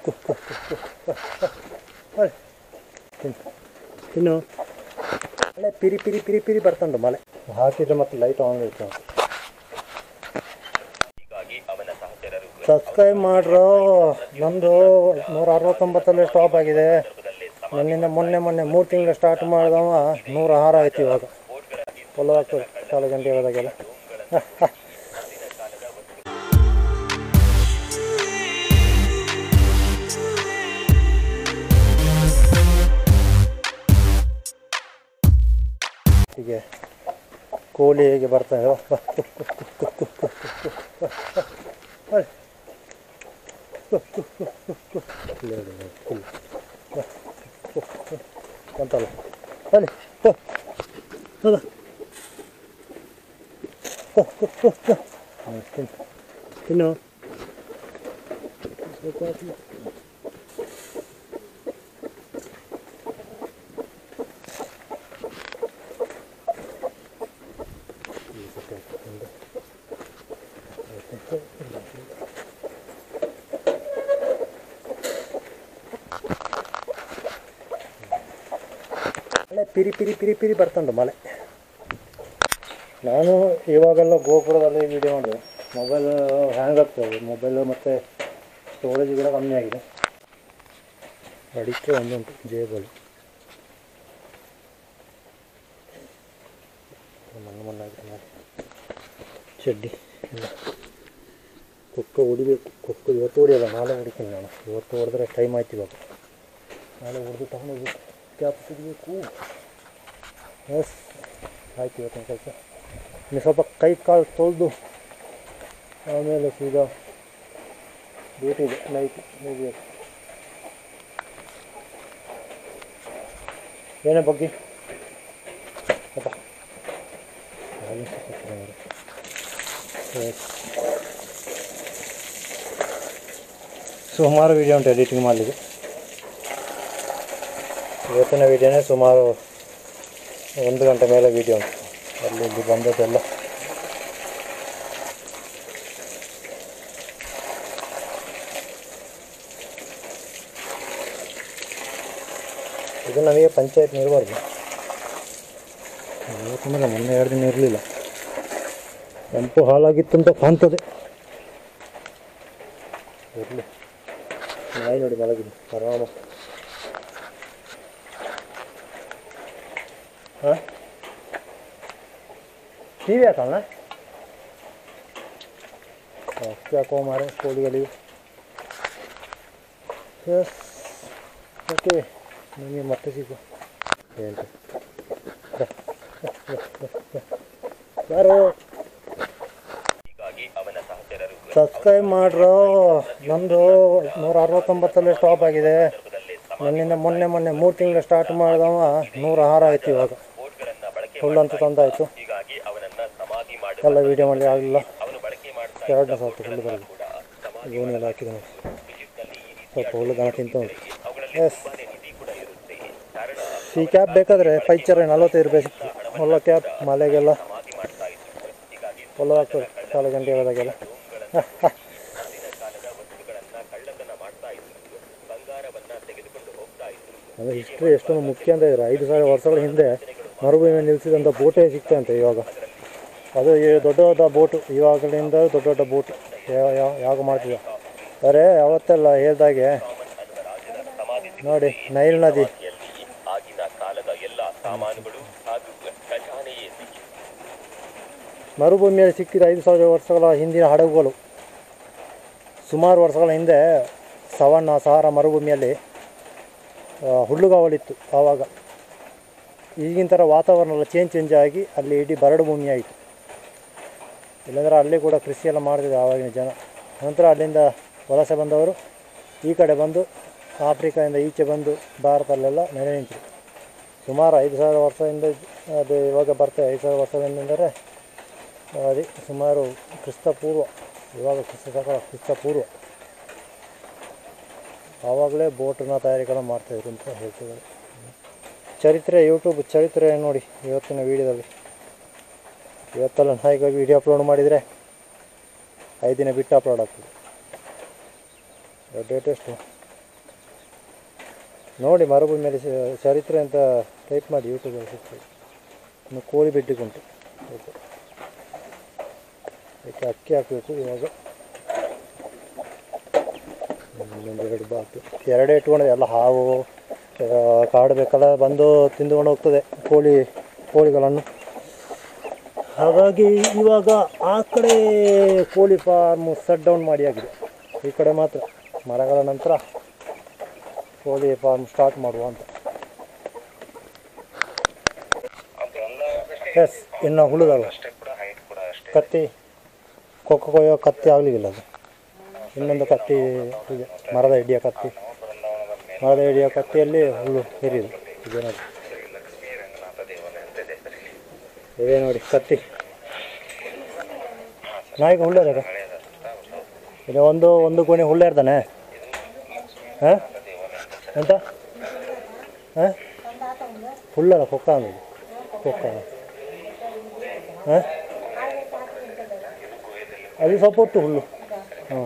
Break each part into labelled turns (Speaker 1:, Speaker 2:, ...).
Speaker 1: ಒಳ್ಳೆ ತಿನ್ನು ತಿನ್ನು ಮಳೆ ಪಿರಿ ಪಿರಿ ಪಿರಿ ಪಿರಿ ಬರ್ತುಂಟು ಮಳೆ ಹಾಕಿದ್ರೆ ಮತ್ತೆ ಲೈಟ್ ಆನ್ ಇರ್ತದೆ ಸಬ್ಸ್ಕ್ರೈಬ್ ಮಾಡ್ರು ನಂದು ನೂರ ಅರವತ್ತೊಂಬತ್ತಲ್ಲಿ ಸ್ಟಾಪ್ ಆಗಿದೆ ನನ್ನಿಂದ ಮೊನ್ನೆ ಮೊನ್ನೆ ಮೂರು ತಿಂಗಳು ಸ್ಟಾರ್ಟ್ ಮಾಡಿದವ ನೂರ ಆರು ಆಯ್ತು ಇವಾಗ ಫಾಲೋ ಆಗ್ತದೆ ಕಾಲು ಗಂಟೆ ಹೋದಾಗೆಲ್ಲ ಹೀಗೆ ಕೋಳಿ ಹೇಗೆ ಬರ್ತಾನೆ ವಾ, ವಾ, ಕು, ಕು, ಕು, ಕು, ಕು, ಕು, ಕು, ಕು, ವಾ, ಒಳ್ಳೆ. ಕು, ಕು, ಕು, ಕು, ಕು. ಇಲ್ಲಿ ನೋಡಿ, ನೋಡಿ, ಇಲ್ಲಿ. ವಾ, ಕು, ಕು. ಬಂತಲ್ಲ ಬನ್ನಿ ಹೋ ಹೌದಾ ಹೋ, ಹೋ, ಹೋ, ಹೋ. ಹ್ಮ್, ತಿನ್ನು ತಿನ್ನು ಸ್ವಲ್ಪ ಹಾಕಿ. ಈ ಸತಿ ಹಾಕಿ, ಒಂದು. ಆಯ್ತು. ಮಳೆ ಪಿರಿ ಪಿರಿ ಪಿರಿ ಪಿರಿ ಬರ್ತುಂಟು ಮಳೆ ನಾನು ಇವಾಗೆಲ್ಲ ಗೋಪುರದಲ್ಲಿ ವಿಡಿಯೋ ಮಾಡಿದೆ ಮೊಬೈಲ್ ಹ್ಯಾಂಗ್ ಆಗ್ತದೆ ಮೊಬೈಲು ಮತ್ತು ಸ್ಟೋರೇಜ್ ಕೂಡ ಕಮ್ಮಿ ಆಗಿದೆ ಅಡಿಕೆ ಒಂದುಂಟು ಜೇಬಲ್ಲಿ ಮಣ್ಣು ಮಣ್ಣಾಗಿದೆ ನೋಡಿ ಚಡ್ಡಿ ಎಲ್ಲ ಕೊಕ್ಕ ಹೊಡಿಬೇಕು ಕೊಕ್ಕ ಇವತ್ತು ಹೊಡಿಯಲ್ಲ ನಾಳೆ ಹೊಡಿತೀನಿ ನಾನು ಇವತ್ತು ಹೊಡೆದ್ರೆ ಟೈಮ್ ಆಯ್ತು ಇವಾಗ ನಾಳೆ ಹೊಡೆದು ತಗೊಂಡೋಗ್ಬೇಕು ಕ್ಯಾಪ್ ತೆಗಿಬೇಕು ಎಸ್ ಆಯ್ತು ಇವತ್ತಿನ ಕೆಲಸ ಇನ್ನು ಸ್ವಲ್ಪ ಕೈ ಕಾಲು ತೊಳೆದು ಆಮೇಲೆ ಸೀದಾ ಡ್ಯೂಟಿ ಇದೆ ನೈಟ್ ಮುಗಿಬೇಕು ಏನೇ ಬಗ್ಗೆ ಅಪ್ಪ ಹಾಗೆ ಸಿಕ್ಕಿದೆ ನೋಡಿ. Yes. ಸುಮಾರು ವಿಡಿಯೋ ಉಂಟು ಎಡಿಟಿಂಗ್ ಮಾಡಲಿಕ್ಕೆ ಇವತ್ತಿನ ವಿಡಿಯೋನೇ ಸುಮಾರು ಒಂದು ಗಂಟೆ ಮೇಲೆ ವಿಡಿಯೋ ಉಂಟು ಅಲ್ಲಿ ಇಲ್ಲಿ ಬಂದದ್ದೆಲ್ಲ ಇದು ನಮಗೆ ಪಂಚಾಯತ್ ಇರಬಾರ್ದು ಇವತ್ತಿನ ಮೊನ್ನೆ ಎರಡು ದಿನ ಇರಲಿಲ್ಲ ಕೆಂಪು ಹಾಳಾಗಿತ್ತು ಅಂತ ಕಾಣ್ತದೆ ಇರಲಿ ನಾಯಿ ನೋಡಿ ಮಲಗಿದೆ ಆರಾಮ ಹಾಂ ಟಿ ವಿ ಹಾಕಲ್ಲ ಅಕ್ಕಿ ಹಾಕೋ ಮಾರೆ ಕೋಳಿಗಳಿಗೆ ಎಸ್ ಓಕೆ ನಿಮಗೆ ಮತ್ತೆ ಸಿಗು ಏನು ಯಾರು ಸಬ್ಸ್ಕ್ರೈಬ್ ಮಾಡ್ರು ನಂದು ನೂರ ಅರವತ್ತೊಂಬತ್ತಲ್ಲಿ ಸ್ಟಾಪ್ ಆಗಿದೆ ನನ್ನಿಂದ ಮೊನ್ನೆ ಮೊನ್ನೆ ಮೂರು ತಿಂಗಳು ಸ್ಟಾರ್ಟ್ ಮಾಡಿದವ ನೂರ ಆರು ಆಯ್ತು ಇವಾಗ ಫುಲ್ ಅಂತ ತಂದಾಯಿತು ಎಲ್ಲ ವೀಡಿಯೋ ಮಾಡಲಿ ಆಗಲಿಲ್ಲ ಎರಡನೇ ಸಾಕು ಫುಲ್ ಬರಲಿ ಗೋಣಿಯಲ್ಲಿ ಹಾಕಿದೆ ನೋಡಿ ಸ್ವಲ್ಪ ಹುಲ್ಲು ದನ ತಿಂತ ಉಂಟು ಎಸ್ ಈ ಕ್ಯಾಬ್ ಬೇಕಾದರೆ ಪೈಚರ್ ನಲ್ವತ್ತೈದು ರೂಪಾಯಿ ಸಿಕ್ತು ಒಳ್ಳೆ ಕ್ಯಾಬ್ ಮಳೆಗೆಲ್ಲ ಒಳ್ಳೆ ಆಗ್ತದೆ ಕಾಲು ಗಂಟೆ ಹೋದಾಗೆಲ್ಲ ಅಂದರೆ ಹಿಸ್ಟ್ರಿ ಎಷ್ಟೊಂದು ಮುಖ್ಯ ಅಂತ ಇದ್ರು ಐದು ಸಾವಿರ ವರ್ಷಗಳ ಹಿಂದೆ ಮರುಭೂಮಿ ನಿಲ್ಲಿಸಿದಂಥ ಬೋಟೇ ಸಿಗ್ತಂತೆ ಇವಾಗ ಅದು ಈ ದೊಡ್ಡ ದೊಡ್ಡ ಬೋಟು ಇವಾಗಲಿಂದ ದೊಡ್ಡ ದೊಡ್ಡ ಬೋಟು ಯಾವ ಯಾವ ಯಾವಾಗ ಮಾಡ್ತಿದ್ದ ಅರೆ ಅವತ್ತೆಲ್ಲ ಹೇಳ್ದಾಗೆ ನೋಡಿ ನೈಲ್ ನದಿ ಮರುಭೂಮಿಯಲ್ಲಿ ಸಿಕ್ಕಿದ ಐದು ಸಾವಿರ ವರ್ಷಗಳ ಹಿಂದಿನ ಹಡಗುಗಳು ಸುಮಾರು ವರ್ಷಗಳ ಹಿಂದೆ ಸವಣ್ಣ ಸಹಾರ ಮರುಭೂಮಿಯಲ್ಲಿ ಆ, ಹುಲ್ಲುಗಾವಲಿತ್ತು ಆವಾಗ ಈಗಿನ ಥರ ವಾತಾವರಣ ಎಲ್ಲ ಚೇಂಜ್ ಚೇಂಜ್ ಆಗಿ ಅಲ್ಲಿ ಇಡೀ ಬರಡು ಭೂಮಿ ಆಯಿತು ಇಲ್ಲಾಂದ್ರೆ ಅಲ್ಲಿ ಕೂಡ ಕೃಷಿ ಎಲ್ಲ ಮಾಡ್ತಿದ್ರು ಆವಾಗಿನ ಜನ ನಂತರ ಅಲ್ಲಿಂದ ವಲಸೆ ಬಂದವರು ಈ ಕಡೆ ಬಂದು ಆಫ್ರಿಕಾದಿಂದ ಈಚೆ ಬಂದು ಭಾರತದಲ್ಲೆಲ್ಲ ನೆಲೆ ನಿಂತರು ಸುಮಾರು ಐದು ಸಾವಿರ ವರ್ಷದಿಂದ ಅದು ಇವಾಗ ಬರ್ತದೆ ಐದು ಸಾವಿರ ವರ್ಷದಿಂದರೆ ಅದೇ ಸುಮಾರು ಕ್ರಿಸ್ತ ಪೂರ್ವ ಇವಾಗ ಕ್ರಿಸ್ತ ಸಕಾಲ ಕ್ರಿಸ್ತ ಪೂರ್ವ ಆವಾಗಲೇ ಬೋಟನ್ನ ತಯಾರಿಕೆಲ್ಲ ಮಾಡ್ತಾಯಿದ್ರು ಅಂತ ಹೇಳ್ತಿದ್ದಾರೆ ಚರಿತ್ರೆ ಯೂಟ್ಯೂಬ್ ಚರಿತ್ರೆ ನೋಡಿ ಇವತ್ತಿನ ವೀಡಿಯೋದಲ್ಲಿ ಇವತ್ತೆಲ್ಲ ನಾ ಈಗ ವೀಡಿಯೋ ಅಪ್ಲೋಡ್ ಮಾಡಿದರೆ ಐದು ದಿನ ಬಿಟ್ಟು ಅಪ್ಲೋಡ್ ಆಗ್ತದೆ ಡೇಟ್ ಎಷ್ಟು ನೋಡಿ ಮರುಭೂಮಿ ಮೇಲೆ ಸ- ಚರಿತ್ರೆ ಅಂತ ಟೈಪ್ ಮಾಡಿ ಯೂಟ್ಯೂಬಲ್ಲಿ ಸಿಗ್ತದೆ ಇನ್ನು ಕೋಳಿ ಬೆಡ್ಡಿಗುಂಟು ಓಕೆ ಅದಕ್ಕೆ ಅಕ್ಕಿ ಹಾಕಬೇಕು ಇವಾಗ ಇನ್ನೊಂದು ಎರಡು ಬಾಕಿ ಎರಡೇ ಇಟ್ಕೊಂಡ್ರೆ ಎಲ್ಲ ಹಾವು ಆ, ಕಾಡು ಬೇಕಲ್ಲ ಬಂದು ತಿಂದುಕೊಂಡು ಹೋಗ್ತದೆ ಕೋಳಿ ಕೋಳಿಗಳನ್ನು ಹಾಗಾಗಿ ಇವಾಗ ಆ ಕಡೆ ಕೋಳಿ ಫಾರ್ಮ್ ಸಟ್ ಡೌನ್ ಮಾಡಿ ಆಗಿದೆ ಈ ಕಡೆ ಮಾತ್ರ ಮರಗಳ ನಂತರ ಕೋಳಿ ಫಾರ್ಮ್ ಸ್ಟಾರ್ಟ್ ಮಾಡುವ ಅಂತ ಎಸ್ ಇನ್ನು ಹುಳುಗಳು ಕತ್ತಿ ಕೊಕ್ಕ ಕೊಯ್ಯೋ ಕತ್ತಿ ಆಗಲಿಲ್ಲ ಅದು ಇನ್ನೊಂದು ಕತ್ತಿ ಇದೆ ಮರದ ಹಿಡಿಯೋ ಕತ್ತಿ ಮರದ ಹಿಡಿಯೋ ಕತ್ತಿಯಲ್ಲಿ ಹುಳು ಹಿರಿದು ಇದೆ ನೋಡಿ ಇದೇ ನೋಡಿ ಕತ್ತಿ ನಾಯಿಗೆ ಹುಳ್ಳು ಅದ ಇದು ಒಂದು ಒಂದು ಗೋಣಿ ಹುಳ್ಳು ಇರ್ತಾನೆ ಹಾಂ ಎಂತ ಹಾಂ ಹುಳ್ಳಲ್ಲ ಕೊಕ್ಕ ಅನ್ನೋದು ಕೊಕ್ಕ ಹಾಂ ಅಲ್ಲಿ ಸ್ವಲ್ಪ ಹೊತ್ತು ಹುಲ್ಲು ಹಾಂ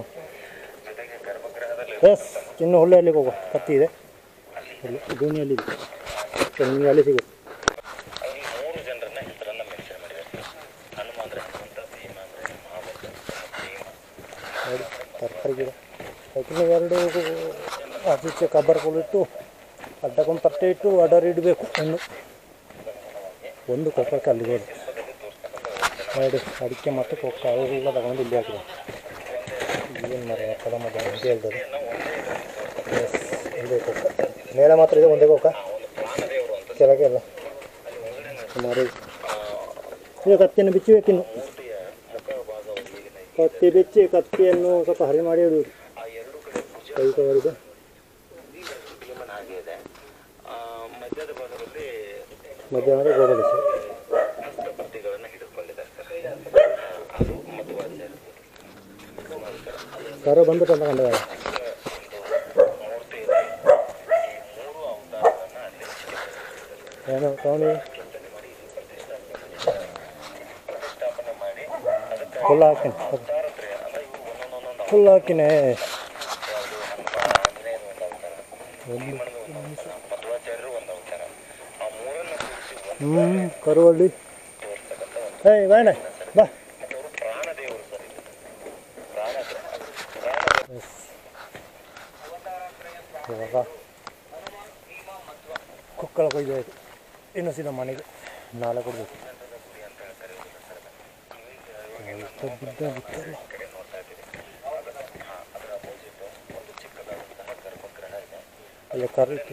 Speaker 1: ಎಸ್ ಇನ್ನು ಹುಲ್ಲು ಎಲ್ಲಿಗೆ ಹೋಗುವ ಕತ್ತಿ ಇದೆ ಹುಲ್ಲು ಗೋಣಿಯಲ್ಲಿ ಇದೆ ನಿಮಗೆ ಅಲ್ಲಿ ಸಿಗುತ್ತೆ
Speaker 2: ಅಲ್ಲಿ ಮೂರು ಜನರನ್ನ ಹೆಸರನ್ನ ಮೆನ್ಷನ್ ಮಾಡಿದ್ದಾರೆ ಹನುಮ ಅಂದ್ರೆ ಹನುಮಂತ ಭೀಮ ಅಂದ್ರೆ ಮಹಾಭದ್ರ ಭೀಮ
Speaker 1: ನೋಡಿ ತರಕಾರಿ ಗಿಡ ಅದಕ್ಕೆ ಎರಡು ಆಚೀಚೆ ಕಬ್ಬರ್ಗಳಿಟ್ಟು ಅಡ್ಡಕ್ಕೊಂದು ತಟ್ಟೆ ಇಟ್ಟು ಅಡರ್ ಇಡಬೇಕು ಇನ್ನು ಒಂದು ಕೊಕ್ಕಕ್ಕೆ ಅಲ್ಲಿಗೆ ಹೋದ ನೋಡಿ ಅಡಿಕೆ ಮತ್ತು ಕೊಕ್ಕ ಅವೆಲ್ಲ ತಗೊಂಡು ಇಲ್ಲಿ ಹಾಕಿದೆ ಏನು ಮರ ಕಲ ಮದ ಅಂತ ಹೇಳ್ತಾರೆ ಎಸ್ ಇದೇ ಕೊಕ್ಕ ಮೇಲೆ ಮಾತ್ರ ಇದೆ ಒಂದೇ ಕೊಕ್ಕ ಕೆಳಗೆ ಎಲ್ಲ ಸುಮಾರು ಇದೆ. ಈಗ ಕತ್ತಿಯನ್ನು ಬಿಚ್ಚಬೇಕಿನ್ನು ಕತ್ತಿ ಬಿಚ್ಚಿ ಕತ್ತಿಯನ್ನು ಸ್ವಲ್ಪ ಹರಿ ಮಾಡಿ ಇಡುವುದು ಕೈ ಕವರಿಗೆ
Speaker 2: ಭೀಮನ ಹಾಗೆ ಇದೆ ಆ, ಮಧ್ಯದ ಭಾಗದಲ್ಲಿ
Speaker 1: ಮಧ್ಯಾಹ್ನದ ಗೋಬಡಿಸಿ
Speaker 2: ಹಸ್ತಪಟ್ಟಿಗಳನ್ನ ಹಿಡಿದುಕೊಂಡಿದ್ದಾರೆ ಸರ್ ಅದು ಮಧ್ವಾಚಾರ್ಯ
Speaker 1: ಕರು ಬಂದ್ಬಿಟ್ಟು ಅಂತ ಕಂಡ
Speaker 2: ಮೂರ್ತಿ ಇದೆ ಈ ಮೂರು ಅವತಾರಗಳನ್ನ ಅಲ್ಲಿ
Speaker 1: ಏನು ತಗೊಂಡು
Speaker 2: ಪ್ರತಿಷ್ಠಾಪನೆ ಮಾಡಿ ಅದಕ್ಕೆ
Speaker 1: ಫುಲ್ ಹಾಕಿನಿ
Speaker 2: ಅವತಾರತ್ರಯ ಅಂದ್ರೆ ಇವು ಒಂದೊಂದೊಂದೊಂದು
Speaker 1: ಫುಲ್ ಹಾಕಿನೇ
Speaker 2: ಯಾವುದು ಹನುಮ ಆಂಜನೇಯರು ಒಂದು ಅವತಾರ ಭೀಮನದು ಒಂದು ಅವತಾರ ಮಧ್ವಾಚಾರ್ಯರು ಒಂದು ಅವತಾರ ಆ ಮೂರನ್ನ ಕೂರಿಸಿ ಒಂದು
Speaker 1: ಹ್ಞೂ ಕರುವಳ್ಳಿ
Speaker 2: ತೋರಿಸ್ತಕ್ಕಂಥ ಒಂದು
Speaker 1: ಏಯ್ ಬಾಯಣ್ಣ ಬಾ
Speaker 2: ಮತ್ತೆ ಅವರು ಪ್ರಾಣ ದೇವರು ಸರ್ ಇದು ಪ್ರಾಣ ಪ್ರಾಣ
Speaker 1: ಎಸ್ ಇವಾಗ ಕುಕ್ಕಳ ಕೊಯ್ದು ಆಯಿತು ಇನ್ನು ಸೀದಾ ಮನೆಗೆ ನಾಳೆ ಕೊಡಬೇಕು ಬಿದ್ದ ಬಿತ್ತಲ್ಲ ಅಲ್ಲಿ ಕರು ಇತ್ತು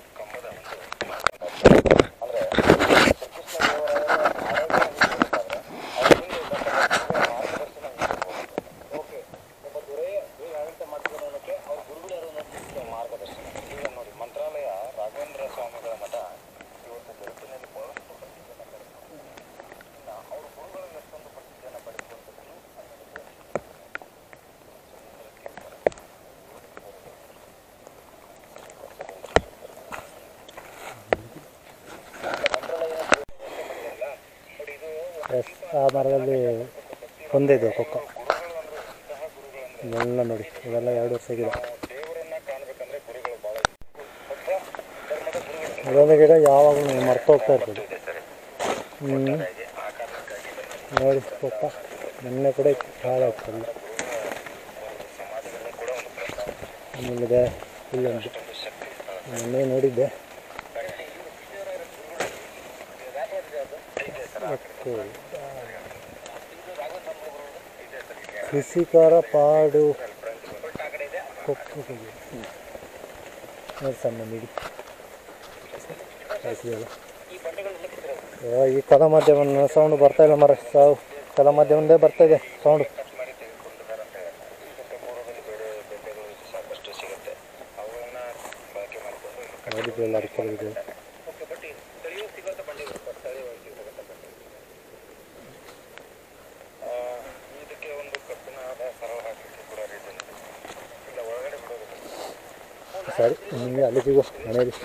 Speaker 2: ಮಾರ್ಗದರ್ಶನ ಈಗ ನೋಡಿ ಮಂತ್ರಾಲಯ ರಾಘವೇಂದ್ರ ಸ್ವಾಮಿಗಳ ಮಠ ಇವತ್ತು ಜಗತ್ತಿನಲ್ಲಿ ಬಹಳಷ್ಟು ಪ್ರಸಿದ್ಧಿಯನ್ನು ಪಡೆದುಕೊಂಡಿದೆ ಅವರು ಗುರುಗಳನ್ನು ಎಷ್ಟೊಂದು ಪ್ರಸಿದ್ಧಿಯನ್ನು ಪಡೆದುಕೊಂಡಿದ್ದು
Speaker 1: ಎಸ್ ಆ ಮರದಲ್ಲಿ ಒಂದೇ ಇದೆ ಕೊಕ್ಕ ಇವೆಲ್ಲ ನೋಡಿ ಇವೆಲ್ಲ ಎರಡು ವರ್ಷ ಗಿಡ
Speaker 2: ದೇವರನ್ನ ಕಾಣಬೇಕಂದ್ರೆ ಗುರುಗಳು ಬಹಳ ಧರ್ಮದ ಗುರುಗಳು
Speaker 1: ಇದೊಂದು ಗಿಡ ಯಾವಾಗಲೂ ಮರ್ತು ಹೋಗ್ತಾ ಇರ್ತದೆ
Speaker 2: ಇದೆ ಸರ್
Speaker 1: ಹ್ಞೂ
Speaker 2: ಆ ಕಾರಣಕ್ಕಾಗಿ ಇದನ್ನ
Speaker 1: ನೋಡಿ ಕೊಕ್ಕ ನಿನ್ನೆ ಕೂಡ ಇತ್ತು ಹಾಳಾಗ್ತದೆ
Speaker 2: ಸಮಾಜದಲ್ಲಿ ಕೂಡ ಒಂದು ಪ್ರಸ್ತಾವ
Speaker 1: ಆಮೇಲೆ ಇಲ್ಲೊಂದು
Speaker 2: ಶಕ್ತಿ
Speaker 1: ಮೊನ್ನೆ ನೋಡಿದ್ದೆ ಮತ್ತು ಕೃಷಿಕರ ಪಾಡು ಕೊಕ್ಕ ನೋಡಿ ಸಣ್ಣ ಮಿಡಿ ಕಳಿಸಿದೆಲ್ಲ ಈ ಕಲ ಮಾಧ್ಯಮ ಸೌಂಡ್ ಬರ್ತಾ ಇಲ್ಲ ಮರ ಸಾವು ಕಲ ಮಾಧ್ಯಮದೇ ಬರ್ತಾ ಇದೆ ಸೌಂಡು
Speaker 2: ಮಾಡಿ ತೆಗೆದುಕೊಂಡಿದ್ದಾರಂತೆ ಇದಕ್ಕೆ ಪೂರ್ವದಲ್ಲಿ ಬೇರೆ ಬೆಳೆಗಳು ಸಾಕಷ್ಟು ಸಿಗುತ್ತೆ ಅವುಗಳನ್ನ ಬಳಕೆ ಮಾಡಿಕೊಂಡು ಇಲ್ಲಿ
Speaker 1: ನೋಡಿದ್ವಲ್ಲ ಅದಕ್ಕೆ ಕೆಲವಿದೆ
Speaker 2: ಓಕೆ ಬಟ್ ಸ್ಥಳೀಯ ಸಿಗುವಂಥ ಬಂಡೆಗಳು ಸ್ಥಳೀಯವಾಗಿ ಸಿಗುವಂಥ ಬಂಡೆಗಳು ಆ, ಇದಕ್ಕೆ ಒಂದು ಕಬ್ಬಿಣ ಸರಳ ಹಾಕಲಿಕ್ಕೆ ಕೂಡ ರೀಸನ್ ಇದೆ ಇಲ್ಲ ಒಳಗಡೆ ಬಿಡೋದು
Speaker 1: ಸರಿ ನಿಮಗೆ ಅಲ್ಲಿ ಸಿಗುವ ಮನೆಯಲ್ಲಿ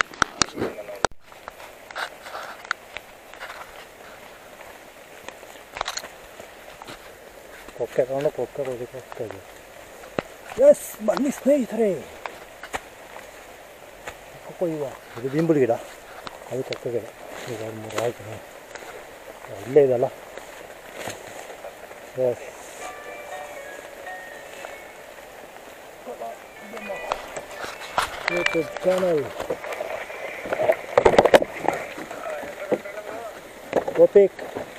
Speaker 1: ಕೊಕ್ಕೆ ತಗೊಂಡು ಕೊಕ್ಕೆ ಹೋಗಕ್ಕೆ ಹೋಗ್ತಾ ಇದ್ದೀವಿ ಎಸ್ ಬನ್ನಿ ಸ್ನೇಹಿತರೆ ಕೊಯ್ಯುವ ಇದು ಬಿಂಬುಳಿ ಗಿಡ ಅದು ಕೊಕ್ಕ ಗಿಡ ಈಗ ಒಂದು ಮೂರು ಆಯ್ತು ಹಾ. ಇಲ್ಲೇ ಇದಲ್ಲ ಎಸ್ ಯೂಟ್ಯೂಬ್ ಚಾನಲ್ ಗೋಪಿಕ್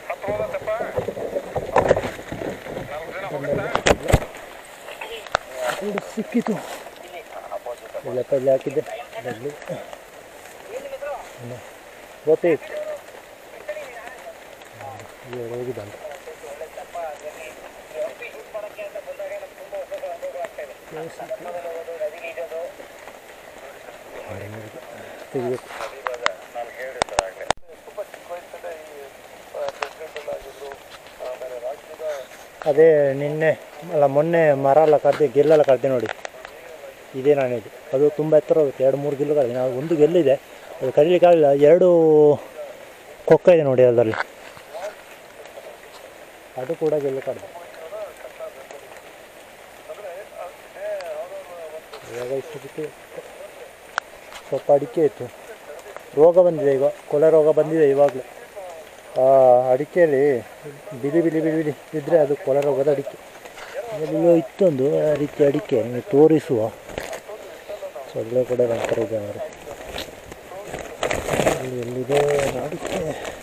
Speaker 1: ಇದು ಸಿಕ್ಕಿತು ಇಲ್ಲಪ್ಪ ಇಲ್ಲಿ ಹಾಕಿದ್ದೆ ಬರಲಿ ಗೋಪಿಕ್ ಹೋಗಿದ್ದಂತ ತೆಗಿಬೇಕು
Speaker 2: ನಾನು ಹೇಳಿದ್ದೆ ಆಗಲೇ ತುಂಬ ಚಿಕ್ಕ ವಯಸ್ಸಲ್ಲೇ ಈ ಪ್ರೆಸಿಡೆಂಟ್ ಎಲ್ಲ ಆಗಿದ್ರು ಆಮೇಲೆ ರಾಜ್ಯದ
Speaker 1: ಅದೇ ನಿನ್ನೆ ಅಲ್ಲ ಮೊನ್ನೆ ಮರ ಎಲ್ಲ ಕಡ್ದೆ ಗೆಲ್ಲೆಲ್ಲ ಕಡ್ದೆ ನೋಡಿ ಇದೇ ನಾನಿದು ಅದು ತುಂಬ ಎತ್ತರ ಹೋಗುತ್ತೆ ಎರಡು ಮೂರು ಗಿಲ್ಲು ಕಡ್ದೆ ನಾವು ಒಂದು ಗೆಲ್ಲಿದೆ ಅದು ಕರೀಲಿಕ್ಕಾಗಲಿಲ್ಲ ಎರಡು ಕೊಕ್ಕ ಇದೆ ನೋಡಿ ಅದರಲ್ಲಿ ಅದು ಕೂಡ ಗೆಲ್ಲು ಕಡ್ದೆ ಇವಾಗ ಇಷ್ಟಕ್ಕೆ ಸ್ವಲ್ಪ ಅಡಿಕೆ ಇತ್ತು ರೋಗ ಬಂದಿದೆ ಈಗ ಕೊಳೆ ರೋಗ ಬಂದಿದೆ ಇವಾಗಲೇ ಆ ಅಡಿಕೆಯಲ್ಲಿ ಬಿಳಿ ಬಿಳಿ ಬಿಳಿ ಬಿಳಿ ಇದ್ದರೆ ಅದು ಕೊಳೆ ರೋಗದ ಅಡಿಕೆ ಆಮೇಲೆ ಇಲ್ಲೂ ಇತ್ತೊಂದು ಆ ರೀತಿ ಅಡಿಕೆ ನಿಮಗೆ ತೋರಿಸುವ ಸೊಳ್ಳೆ ಕೂಡ ನಂತರ ಇದೆ ಅವರು ಇಲ್ಲಿ ಎಲ್ಲಿದೆ ಅಡಿಕೆ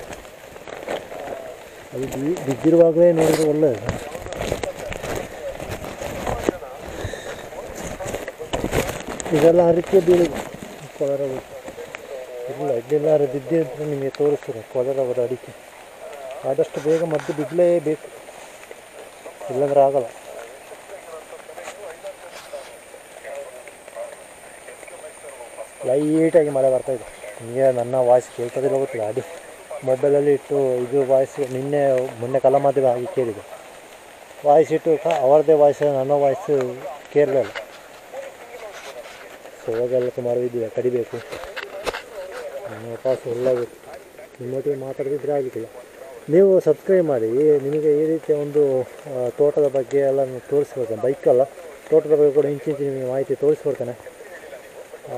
Speaker 1: ಅದು ಬಿ ಬಿದ್ದಿರುವಾಗಲೇ ನೋಡಿದ್ರೆ ಒಳ್ಳೆಯದು ಇದೆಲ್ಲ ಹರಿಕೆ ಬೀಳಿದೆ ಕೊಳೆ ರೋಗ ಇಲ್ಲ ಇಲ್ಲೆಲ್ಲಾರು ಬಿದ್ದಿದ್ರೆ ನಿಮಗೆ ತೋರಿಸ್ತಾರೆ ಕೊಳೆ ರೋಗದ ಅಡಿಕೆ ಆದಷ್ಟು ಬೇಗ ಮದ್ದು ಬಿಡಲೇಬೇಕು ಇಲ್ಲಾಂದ್ರೆ ಆಗಲ್ಲ ಲೈಟಾಗಿ ಮಳೆ ಬರ್ತಾ ಇದೆ ನಿಮಗೆ ನನ್ನ ವಾಯ್ಸ್ ಕೇಳ್ತದಿಲ್ಲ ಗೊತ್ತಿಲ್ಲ ಅದು ಮೊಬೈಲಲ್ಲಿ ಇಟ್ಟು ಇದು ವಾಯ್ಸ್ ನಿನ್ನೆ ಮೊನ್ನೆ ಕಲ ಮಾಧ್ಯಮ ಆಗಿ ಕೇಳಿದೆ ವಾಯ್ಸ್ ಇಟ್ಟು ಕ ಅವರದೇ ವಾಯ್ಸ್ ನನ್ನ ವಾಯ್ಸ್ ಕೇಳಲಿಲ್ಲ ಸೊ ಇವಾಗೆಲ್ಲ ಸುಮಾರು ಇದೆಯಾ ಕಡಿಬೇಕು ನಾನು ವಾಪಸ್ ಒಳ್ಳೆಯಬೇಕು ನಿಮ್ಮೊಟ್ಟಿಗೆ ಮಾತಾಡದಿದ್ರೆ ಆಗಲಿಕ್ಕಿಲ್ಲ ನೀವು ಸಬ್ಸ್ಕ್ರೈಬ್ ಮಾಡಿ ನಿಮಗೆ ಈ ರೀತಿಯ ಒಂದು ಆ, ತೋಟದ ಬಗ್ಗೆ ಎಲ್ಲ ನಾನು ತೋರಿಸ್ಕೊಡ್ತೇನೆ ಬೈಕಲ್ಲ ತೋಟದ ಬಗ್ಗೆ ಕೂಡ ಇಂಚು ಇಂಚು ನಿಮಗೆ ಮಾಹಿತಿ ತೋರಿಸ್ಕೊಡ್ತೇನೆ ಆ,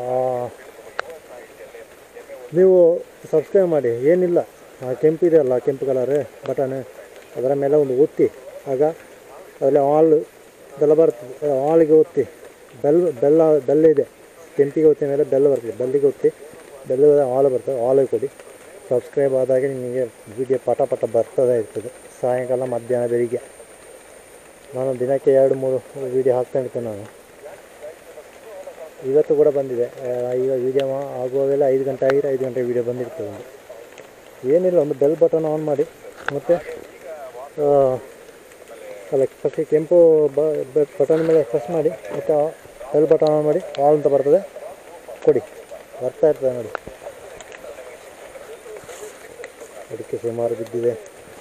Speaker 1: ನೀವು ಸಬ್ಸ್ಕ್ರೈಬ್ ಮಾಡಿ ಏನಿಲ್ಲ ಆ ಕೆಂಪು ಇದೆಯಲ್ಲ ಕೆಂಪು ಕಲರ್ ಬಟನ್ ಅದರ ಮೇಲೆ ಒಂದು ಒತ್ತಿ ಆಗ ಅದರಲ್ಲಿ ಆಲ್ ಬೆಲ್ಲ ಬರ್ತದೆ ಆಲ್ಗೆ ಒತ್ತಿ ಬೆಲ್ ಬೆಲ್ಲ ಬೆಲ್ಲ ಇದೆ ಕೆಂಪಿಗೆ ಒತ್ತಿದ ಮೇಲೆ ಬೆಲ್ಲ ಬರ್ತದೆ ಬೆಲ್ಲಿಗೆ ಒತ್ತಿ ಬೆಲ್ಲದ ಆಲ್ ಬರ್ತದೆ ಆಲಿಗೆ ಕೊಡಿ ಸಬ್ಸ್ಕ್ರೈಬ್ ಆದಾಗೆ ನಿಮಗೆ ವಿಡಿಯೋ ಪಟ ಪಟ ಬರ್ತದೆ ಇರ್ತದೆ ಸಾಯಂಕಾಲ ಮಧ್ಯಾಹ್ನ ಬೆಳಿಗ್ಗೆ ನಾನು ದಿನಕ್ಕೆ ಎರಡು ಮೂರು ವೀಡಿಯೋ ಹಾಕ್ತಾ ಇರ್ತೇನೆ ನಾನು ಇವತ್ತು ಕೂಡ ಬಂದಿದೆ ಆ, ಈಗ ವೀಡಿಯೋ ಆಗುವಾಗೆಲ್ಲ ಐದು ಗಂಟೆ ಆಗಿದೆ ಐದು ಗಂಟೆ ವೀಡಿಯೋ ಬಂದಿರ್ತದೆ ಒಂದು ಏನಿಲ್ಲ ಒಂದು ಬೆಲ್ ಬಟನ್ ಆನ್ ಮಾಡಿ ಮತ್ತು ಅಲ್ಲ ಫಸ್ಟ್ ಕೆಂಪು ಬಟನ್ ಮೇಲೆ ಪ್ರೆಸ್ ಮಾಡಿ ಮತ್ತು ಬೆಲ್ ಬಟನ್ ಆನ್ ಮಾಡಿ ಆಲ್ ಅಂತ ಬರ್ತದೆ ಕೊಡಿ ಬರ್ತಾ ಇರ್ತದೆ ನೋಡಿ ಅದಕ್ಕೆ ಸುಮಾರು ಬಿದ್ದಿದೆ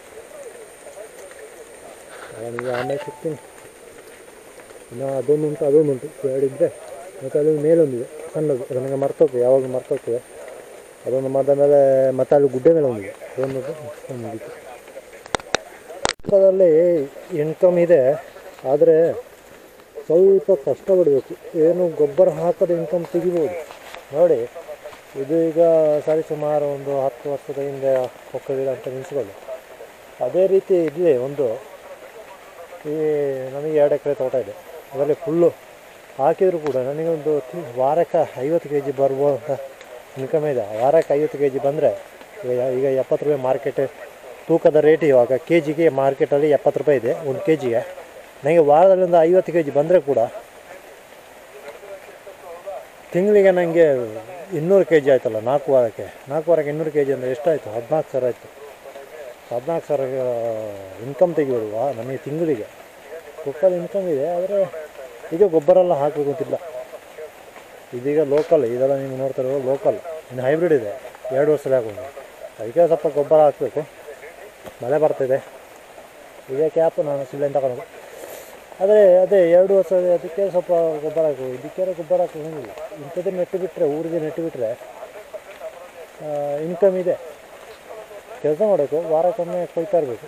Speaker 1: ನಿಮಗೆ ಆಮೇಲೆ ಸಿಗ್ತೀನಿ ಇನ್ನು ಅದೊಂದು ಉಂಟು ಅದೊಂದು ಉಂಟು ಎರಡಿದ್ರೆ ಮತ್ತು ಅಲ್ಲೊಂದು ಮೇಲೊಂದಿದೆ ಸಣ್ಣದು ಅದು ನನಗೆ ಮರ್ತೋಗ್ತದೆ ಯಾವಾಗ ಮರ್ತೋಗ್ತದೆ ಅದೊಂದು ಮದ ಮೇಲೆ ಮತ್ತೆ ಅಲ್ಲಿ ಗುಡ್ಡೆ ಮೇಲೆ ಒಂದಿದೆ ಅದೊಂದು ಒಂದಿತ್ತು ಪಕ್ಕದಲ್ಲಿ ಇನ್ಕಮ್ ಇದೆ ಆದರೆ ಸ್ವಲ್ಪ ಕಷ್ಟಪಡಬೇಕು ಏನು ಗೊಬ್ಬರ ಹಾಕದೆ ಇನ್ಕಮ್ ತೆಗಿಬೋದು ನೋಡಿ ಇದು ಈಗ ಸರಿ ಸುಮಾರು ಒಂದು ಹತ್ತು ವರ್ಷದ ಹಿಂದೆ ಕೊಕ್ಕ ಗಿಡ ಅಂತ ನಿಲ್ಲಿಸ್ಕೊಳ್ಳಿ ಅದೇ ರೀತಿ ಇಲ್ಲಿ ಒಂದು ಈ ನಮಗೆ ಎರಡು ಎಕರೆ ತೋಟ ಇದೆ ಅದರಲ್ಲಿ ಫುಲ್ಲು ಹಾಕಿದರೂ ಕೂಡ ನನಗೊಂದು ತಿ- ವಾರಕ್ಕೆ ಐವತ್ತು ಕೆ ಜಿ ಬರ್ಬೋದಂತ ಇನ್ಕಮ್ ಇದೆ ವಾರಕ್ಕೆ ಐವತ್ತು ಕೆ ಜಿ ಬಂದರೆ ಈಗ ಈಗ ಎಪ್ಪತ್ತು ರೂಪಾಯಿ ಮಾರ್ಕೆಟ್ ತೂಕದ ರೇಟ್ ಇವಾಗ ಕೆ ಜಿಗೆ ಮಾರ್ಕೆಟಲ್ಲಿ ಎಪ್ಪತ್ತು ರೂಪಾಯಿ ಇದೆ ಒಂದು ಕೆ ಜಿಗೆ ನನಗೆ ವಾರದಲ್ಲಿ ಒಂದು ಐವತ್ತು ಕೆ ಜಿ ಬಂದರೆ ಕೂಡ ತಿಂಗಳಿಗೆ ನನಗೆ ಇನ್ನೂರು ಕೆ ಜಿ ಆಯ್ತಲ್ಲ ನಾಲ್ಕು ವಾರಕ್ಕೆ ನಾಲ್ಕು ವಾರಕ್ಕೆ ಇನ್ನೂರು ಕೆ ಜಿ ಅಂದರೆ ಎಷ್ಟಾಯಿತು ಹದಿನಾಲ್ಕು ಸಾವಿರ ಆಯಿತು ಹದಿನಾಲ್ಕು ಸಾವಿರ ಇನ್ಕಮ್ ತೆಗಿಬೋಲ್ವಾ ನಮಗೆ ತಿಂಗಳಿಗೆ ಕುಕ್ಕಲ್ಲಿ ಇನ್ಕಮ್ ಇದೆ ಆದರೆ ಈಗ ಗೊಬ್ಬರ ಎಲ್ಲ ಹಾಕಬೇಕು ಅಂತಿಲ್ಲ ಇದೀಗ ಲೋಕಲ್ ಇದೆಲ್ಲ ನೀವು ನೋಡ್ತಾ ಇರೋ ಲೋಕಲ್ ಇನ್ನು ಹೈಬ್ರಿಡ್ ಇದೆ ಎರಡು ವರ್ಷದಲ್ಲಿ ಹಾಕೋದು ಅದಕ್ಕೆ ಸ್ವಲ್ಪ ಗೊಬ್ಬರ ಹಾಕಬೇಕು ಮಳೆ ಬರ್ತಿದೆ ಇದೇ ಕ್ಯಾಪ್ ನಾನು ಸಿಲೆಂಡ್ ತಗೊಂಡು ಆದರೆ ಅದೇ ಎರಡು ವರ್ಷ ಅದಕ್ಕೆ ಸ್ವಲ್ಪ ಗೊಬ್ಬರ ಹಾಕು ಇದಕ್ಕೆ ಗೊಬ್ಬರ ಹಾಕೋಂಗಿಲ್ಲ ಇಂಥದ್ದು ನೆಟ್ಟು ಬಿಟ್ಟರೆ ಊರಿಗೆ ನೆಟ್ಟು ಬಿಟ್ಟರೆ ಇನ್ಕಮ್ ಇದೆ ಕೆಲಸ ಮಾಡಬೇಕು ವಾರಕ್ಕೊಮ್ಮೆ ಕೊಯ್ತಾ ಇರಬೇಕು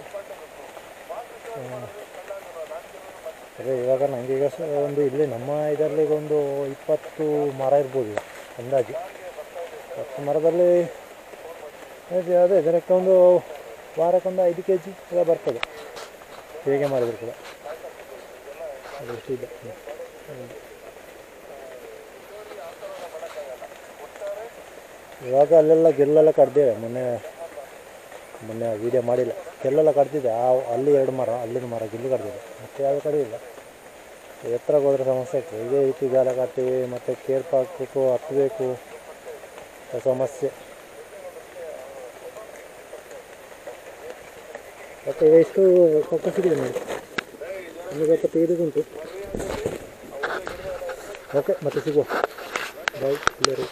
Speaker 1: ಅದೇ ಇವಾಗ ನನಗೆ ಈಗ ಸ- ಒಂದು ಇಲ್ಲಿ ನಮ್ಮ ಇದರಲ್ಲಿ ಈಗ ಒಂದು ಇಪ್ಪತ್ತು ಮರ ಇರ್ಬೋದು ಅಂದಾಜು ಹತ್ತು ಮರದಲ್ಲಿ ಅದೇ ಅದೇ ದಿನಕ್ಕೆ ಒಂದು ವಾರಕ್ಕೊಂದು ಐದು ಕೆ ಜಿ ಎಲ್ಲ ಬರ್ತದೆ ಹೇಗೆ ಮಾಡಿದ್ರು ಕೂಡ ಅದಷ್ಟು ಇದೆ ಹ್ಮ್. ಇವಾಗ ಅಲ್ಲೆಲ್ಲ ಗೆಲ್ಲೆಲ್ಲ ಕಡ್ದಿದೆ ಮೊನ್ನೆ ಮೊನ್ನೆ ವೀಡಿಯೋ ಮಾಡಿಲ್ಲ ಗೆಲ್ಲೆಲ್ಲ ಕಡ್ದಿದೆ ಆ ಅಲ್ಲಿ ಎರಡು ಮರ ಅಲ್ಲಿನ ಮರ ಗಿಲ್ಲಿ ಕಡ್ದಿದೆ ಮತ್ತೆ ಯಾವುದು ಕಡಿಯಿಲ್ಲ ಎತ್ತರಕ್ಕೆ ಹೋದ್ರೆ ಸಮಸ್ಯೆ ಆಗ್ತದೆ ಇದೇ ರೀತಿ ಗಾಲ ಕಟ್ತೀವಿ ಮತ್ತು ಕೇರ್ಪ್ ಹಾಕಬೇಕು ಹತ್ತಬೇಕು ಸಮಸ್ಯೆ ಮತ್ತೆ ಈಗ ಎಷ್ಟು ಪಕ್ಕ ಸಿಗಿದೆ ನೋಡಿ ಒಂದು ಸ್ವಲ್ಪ ತೆಗೆದುಂಟು ಓಕೆ ಮತ್ತೆ ಸಿಗುವ ಬಾಯ್ ಎಲ್ಲರೂ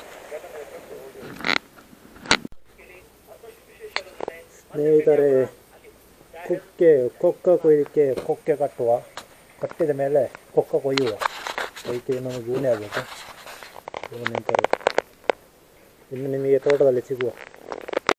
Speaker 1: ಸ್ನೇಹಿತರೆ ಕುಕ್ಕೆ ಕೊಕ್ಕ ಕೊಯ್ಲಿಕ್ಕೆ ಕೊಕ್ಕೆ ಕಟ್ಟುವ ಕಟ್ಟಿದ ಮೇಲೆ ಕೊಕ್ಕ ಕೊಯ್ಯುವ ಅದಕ್ಕೆ ಇನ್ನೊಂದು ಗೂಣೆ ಆಗಬೇಕು ಇನ್ನು ನಿಂತರೆ ಇನ್ನು ನಿಮಗೆ ತೋಟದಲ್ಲಿ ಸಿಗುವ